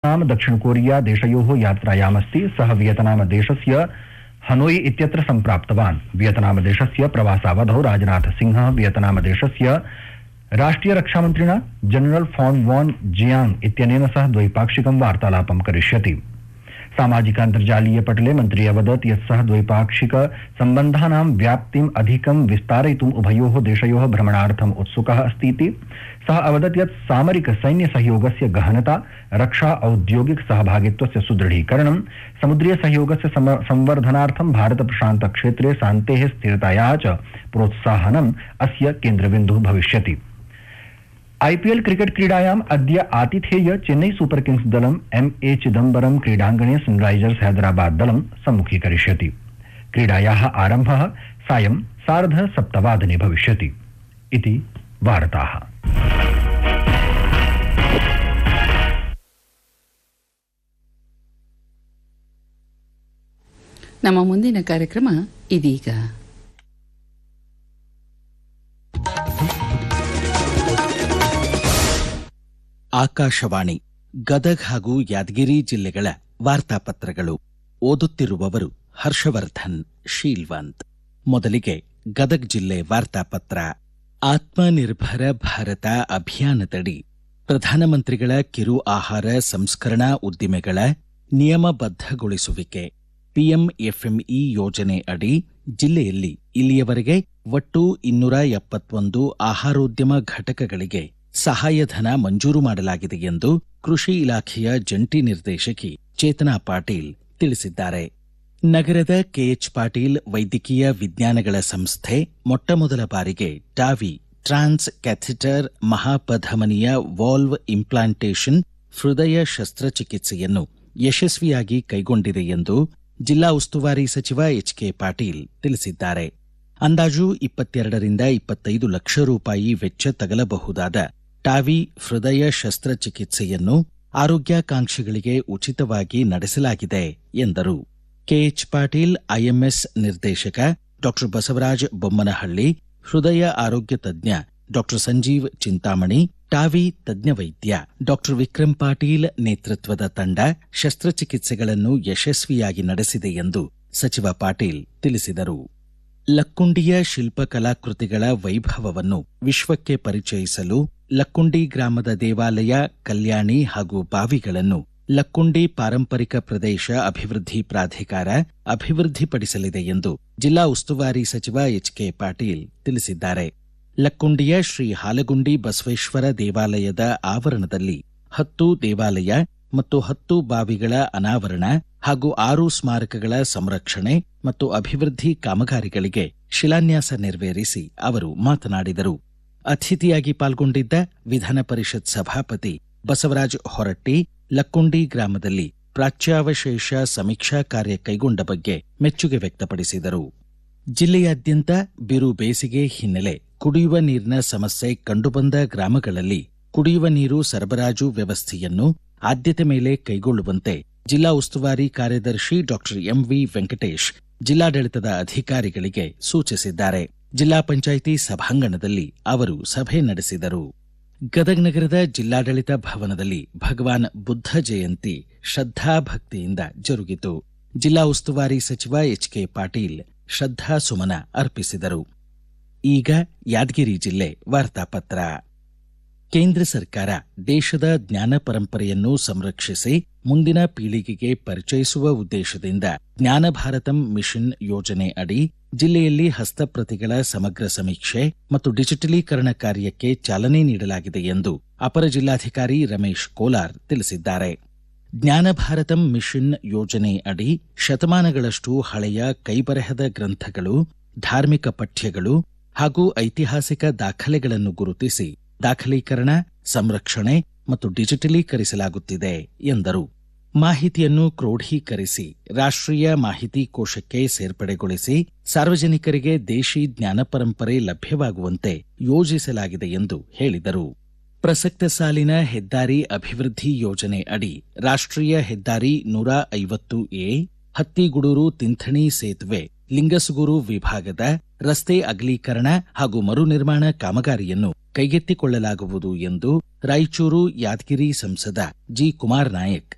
Vietnam दक्षिण Korea देशयोः यात्रायामस्ति सः वियतनाम देशस्य हनोई इत्यत्र सम्प्राप्तवान् वियतनाम देशस्य प्रवासावधौ राजनाथ सिंहः वियतनाम देशस्य राष्ट्रिय रक्षामन्त्रिणा जनरल फॉन वॉन जियांग इत्यनेन सह द्वैपाक्षिकं वार्तालापं करिष्यति सामाजिकान्तर्जालीय पटले मन्त्री अवदत् यत् सः द्वैपाक्षिक सम्बन्धानां व्याप्तिम् अधिकं विस्तारयितुम् उभयोः देशयोः भ्रमणार्थम् उत्सुकः अस्तीति सः अवदत् यत् सामरिक सैन्य सहयोगस्य गहनता रक्षा औद्योगिक सहभागित्वस्य सुदृढीकरणं समुद्रीय सहयोगस्य सम- संवर्धनार्थं भारत प्रशान्त क्षेत्रे शान्तेः स्थिरतायाः च प्रोत्साहनम् अस्य केन्द्रबिन्दुः भविष्यति आईपीएल क्रिकेट क्रीडायाम् अद्य आतिथेय चेन्नई सुपर किंग्स दलम् एम ए चिदम्बरम् क्रीडाङ्गणे सनराइजर्स हैदराबाद दलं सम्मुखीकरिष्यति क्रीडायाः आरम्भः सायं सार्ध सप्तवादने भविष्यति इति वार्ताः ನಮ್ಮ ಮುಂದಿನ ಕಾರ್ಯಕ್ರಮ ಇದೀಗ ಆಕಾಶವಾಣಿ ಗದಗ್ ಹಾಗೂ ಯಾದಗಿರಿ ಜಿಲ್ಲೆಗಳ ವಾರ್ತಾಪತ್ರಗಳು ಓದುತ್ತಿರುವವರು ಹರ್ಷವರ್ಧನ್ ಶೀಲ್ವಂತ್ ಮೊದಲಿಗೆ ಗದಗ್ ಜಿಲ್ಲೆ ವಾರ್ತಾಪತ್ರ ಆತ್ಮನಿರ್ಭರ ಭಾರತ ಅಭಿಯಾನದಡಿ ಪ್ರಧಾನಮಂತ್ರಿಗಳ ಕಿರು ಆಹಾರ ಸಂಸ್ಕರಣಾ ಉದ್ದಿಮೆಗಳ ನಿಯಮಬದ್ಧಗೊಳಿಸುವಿಕೆ ಪಿಎಂಎಫ್ಎಂಇ ಯೋಜನೆ ಅಡಿ ಜಿಲ್ಲೆಯಲ್ಲಿ ಇಲ್ಲಿಯವರೆಗೆ ಒಟ್ಟು ಇನ್ನೂರ ಎಪ್ಪತ್ತೊಂದು ಆಹಾರೋದ್ಯಮ ಘಟಕಗಳಿಗೆ ಸಹಾಯಧನ ಮಂಜೂರು ಮಾಡಲಾಗಿದೆ ಎಂದು ಕೃಷಿ ಇಲಾಖೆಯ ಜಂಟಿ ನಿರ್ದೇಶಕಿ ಚೇತನಾ ಪಾಟೀಲ್ ತಿಳಿಸಿದ್ದಾರೆ ನಗರದ ಕೆಎಚ್ ಪಾಟೀಲ್ ವೈದ್ಯಕೀಯ ವಿಜ್ಞಾನಗಳ ಸಂಸ್ಥೆ ಮೊಟ್ಟಮೊದಲ ಬಾರಿಗೆ ಟಾವಿ ಟ್ರಾನ್ಸ್ ಕ್ಯಾಥಿಟರ್ ಮಹಾಪಧಮನಿಯ ವಾಲ್ವ್ ಇಂಪ್ಲಾಂಟೇಷನ್ ಹೃದಯ ಶಸ್ತ್ರಚಿಕಿತ್ಸೆಯನ್ನು ಯಶಸ್ವಿಯಾಗಿ ಕೈಗೊಂಡಿದೆ ಎಂದು ಜಿಲ್ಲಾ ಉಸ್ತುವಾರಿ ಸಚಿವ ಎಚ್ ಕೆ ಪಾಟೀಲ್ ತಿಳಿಸಿದ್ದಾರೆ ಅಂದಾಜು ಇಪ್ಪತ್ತೆರಡರಿಂದ ಇಪ್ಪತ್ತೈದು ಲಕ್ಷ ರೂಪಾಯಿ ವೆಚ್ಚ ತಗಲಬಹುದಾದ ಟಾವಿ ಹೃದಯ ಶಸ್ತ್ರಚಿಕಿತ್ಸೆಯನ್ನು ಆರೋಗ್ಯಾಕಾಂಕ್ಷಿಗಳಿಗೆ ಉಚಿತವಾಗಿ ನಡೆಸಲಾಗಿದೆ ಎಂದರು ಕೆಎಚ್ ಪಾಟೀಲ್ ಐಎಂಎಸ್ ನಿರ್ದೇಶಕ ಡಾ ಬಸವರಾಜ ಬೊಮ್ಮನಹಳ್ಳಿ ಹೃದಯ ಆರೋಗ್ಯ ತಜ್ಞ ಡಾ ಸಂಜೀವ್ ಚಿಂತಾಮಣಿ ಟಾವಿ ತಜ್ಞ ವೈದ್ಯ ಡಾ ವಿಕ್ರಮ್ ಪಾಟೀಲ್ ನೇತೃತ್ವದ ತಂಡ ಶಸ್ತ್ರಚಿಕಿತ್ಸೆಗಳನ್ನು ಯಶಸ್ವಿಯಾಗಿ ನಡೆಸಿದೆ ಎಂದು ಸಚಿವ ಪಾಟೀಲ್ ತಿಳಿಸಿದರು ಲಕ್ಕುಂಡಿಯ ಶಿಲ್ಪಕಲಾಕೃತಿಗಳ ವೈಭವವನ್ನು ವಿಶ್ವಕ್ಕೆ ಪರಿಚಯಿಸಲು ಲಕ್ಕುಂಡಿ ಗ್ರಾಮದ ದೇವಾಲಯ ಕಲ್ಯಾಣಿ ಹಾಗೂ ಬಾವಿಗಳನ್ನು ಲಕ್ಕುಂಡಿ ಪಾರಂಪರಿಕ ಪ್ರದೇಶ ಅಭಿವೃದ್ಧಿ ಪ್ರಾಧಿಕಾರ ಅಭಿವೃದ್ಧಿಪಡಿಸಲಿದೆ ಎಂದು ಜಿಲ್ಲಾ ಉಸ್ತುವಾರಿ ಸಚಿವ ಎಚ್ ಕೆ ಪಾಟೀಲ್ ತಿಳಿಸಿದ್ದಾರೆ ಲಕ್ಕುಂಡಿಯ ಶ್ರೀ ಹಾಲಗುಂಡಿ ಬಸವೇಶ್ವರ ದೇವಾಲಯದ ಆವರಣದಲ್ಲಿ ಹತ್ತು ದೇವಾಲಯ ಮತ್ತು ಹತ್ತು ಬಾವಿಗಳ ಅನಾವರಣ ಹಾಗೂ ಆರು ಸ್ಮಾರಕಗಳ ಸಂರಕ್ಷಣೆ ಮತ್ತು ಅಭಿವೃದ್ಧಿ ಕಾಮಗಾರಿಗಳಿಗೆ ಶಿಲಾನ್ಯಾಸ ನೆರವೇರಿಸಿ ಅವರು ಮಾತನಾಡಿದರು ಅತಿಥಿಯಾಗಿ ಪಾಲ್ಗೊಂಡಿದ್ದ ವಿಧಾನ ಪರಿಷತ್ ಸಭಾಪತಿ ಬಸವರಾಜ ಹೊರಟ್ಟಿ ಲಕ್ಕುಂಡಿ ಗ್ರಾಮದಲ್ಲಿ ಪ್ರಾಚ್ಯಾವಶೇಷ ಸಮೀಕ್ಷಾ ಕಾರ್ಯ ಕೈಗೊಂಡ ಬಗ್ಗೆ ಮೆಚ್ಚುಗೆ ವ್ಯಕ್ತಪಡಿಸಿದರು ಜಿಲ್ಲೆಯಾದ್ಯಂತ ಬಿರು ಬೇಸಿಗೆ ಹಿನ್ನೆಲೆ ಕುಡಿಯುವ ನೀರಿನ ಸಮಸ್ಯೆ ಕಂಡುಬಂದ ಗ್ರಾಮಗಳಲ್ಲಿ ಕುಡಿಯುವ ನೀರು ಸರಬರಾಜು ವ್ಯವಸ್ಥೆಯನ್ನು ಆದ್ಯತೆ ಮೇಲೆ ಕೈಗೊಳ್ಳುವಂತೆ ಜಿಲ್ಲಾ ಉಸ್ತುವಾರಿ ಕಾರ್ಯದರ್ಶಿ ಡಾಕ್ಟರ್ ಎಂವಿ ವೆಂಕಟೇಶ್ ಜಿಲ್ಲಾಡಳಿತದ ಅಧಿಕಾರಿಗಳಿಗೆ ಸೂಚಿಸಿದ್ದಾರೆ ಜಿಲ್ಲಾ ಪಂಚಾಯಿತಿ ಸಭಾಂಗಣದಲ್ಲಿ ಅವರು ಸಭೆ ನಡೆಸಿದರು ಗದಗ ನಗರದ ಜಿಲ್ಲಾಡಳಿತ ಭವನದಲ್ಲಿ ಭಗವಾನ್ ಬುದ್ಧ ಜಯಂತಿ ಶ್ರದ್ಧಾಭಕ್ತಿಯಿಂದ ಜರುಗಿತು ಜಿಲ್ಲಾ ಉಸ್ತುವಾರಿ ಸಚಿವ ಎಚ್ ಕೆ ಪಾಟೀಲ್ ಶ್ರದ್ಧಾ ಸುಮನ ಅರ್ಪಿಸಿದರು ಈಗ ಯಾದಗಿರಿ ಜಿಲ್ಲೆ ವಾರ್ತಾಪತ್ರ ಕೇಂದ್ರ ಸರ್ಕಾರ ದೇಶದ ಜ್ಞಾನ ಪರಂಪರೆಯನ್ನು ಸಂರಕ್ಷಿಸಿ ಮುಂದಿನ ಪೀಳಿಗೆಗೆ ಪರಿಚಯಿಸುವ ಉದ್ದೇಶದಿಂದ ಜ್ಞಾನ ಭಾರತಂ ಮಿಷನ್ ಯೋಜನೆ ಅಡಿ ಜಿಲ್ಲೆಯಲ್ಲಿ ಹಸ್ತಪ್ರತಿಗಳ ಸಮಗ್ರ ಸಮೀಕ್ಷೆ ಮತ್ತು ಡಿಜಿಟಲೀಕರಣ ಕಾರ್ಯಕ್ಕೆ ಚಾಲನೆ ನೀಡಲಾಗಿದೆ ಎಂದು ಅಪರ ಜಿಲ್ಲಾಧಿಕಾರಿ ರಮೇಶ್ ಕೋಲಾರ್ ತಿಳಿಸಿದ್ದಾರೆ ಜ್ಞಾನ ಭಾರತಂ ಮಿಷನ್ ಯೋಜನೆ ಅಡಿ ಶತಮಾನಗಳಷ್ಟು ಹಳೆಯ ಕೈಬರಹದ ಗ್ರಂಥಗಳು ಧಾರ್ಮಿಕ ಪಠ್ಯಗಳು ಹಾಗೂ ಐತಿಹಾಸಿಕ ದಾಖಲೆಗಳನ್ನು ಗುರುತಿಸಿ ದಾಖಲೀಕರಣ ಸಂರಕ್ಷಣೆ ಮತ್ತು ಡಿಜಿಟಲೀಕರಿಸಲಾಗುತ್ತಿದೆ ಎಂದರು ಮಾಹಿತಿಯನ್ನು ಕ್ರೋಢೀಕರಿಸಿ ರಾಷ್ಟ್ರೀಯ ಮಾಹಿತಿ ಕೋಶಕ್ಕೆ ಸೇರ್ಪಡೆಗೊಳಿಸಿ ಸಾರ್ವಜನಿಕರಿಗೆ ದೇಶಿ ಜ್ಞಾನ ಪರಂಪರೆ ಲಭ್ಯವಾಗುವಂತೆ ಯೋಜಿಸಲಾಗಿದೆ ಎಂದು ಹೇಳಿದರು ಪ್ರಸಕ್ತ ಸಾಲಿನ ಹೆದ್ದಾರಿ ಅಭಿವೃದ್ಧಿ ಯೋಜನೆ ಅಡಿ ರಾಷ್ಟ್ರೀಯ ಹೆದ್ದಾರಿ ನೂರ ಐವತ್ತು ಎ ಹತ್ತಿಗುಡೂರು ತಿಂಥಣಿ ಸೇತುವೆ ಲಿಂಗಸುಗೂರು ವಿಭಾಗದ ರಸ್ತೆ ಅಗಲೀಕರಣ ಹಾಗೂ ಮರು ನಿರ್ಮಾಣ ಕಾಮಗಾರಿಯನ್ನು ಕೈಗೆತ್ತಿಕೊಳ್ಳಲಾಗುವುದು ಎಂದು ರಾಯಚೂರು ಯಾದಗಿರಿ ಸಂಸದ ಜಿ ಕುಮಾರ್ ನಾಯಕ್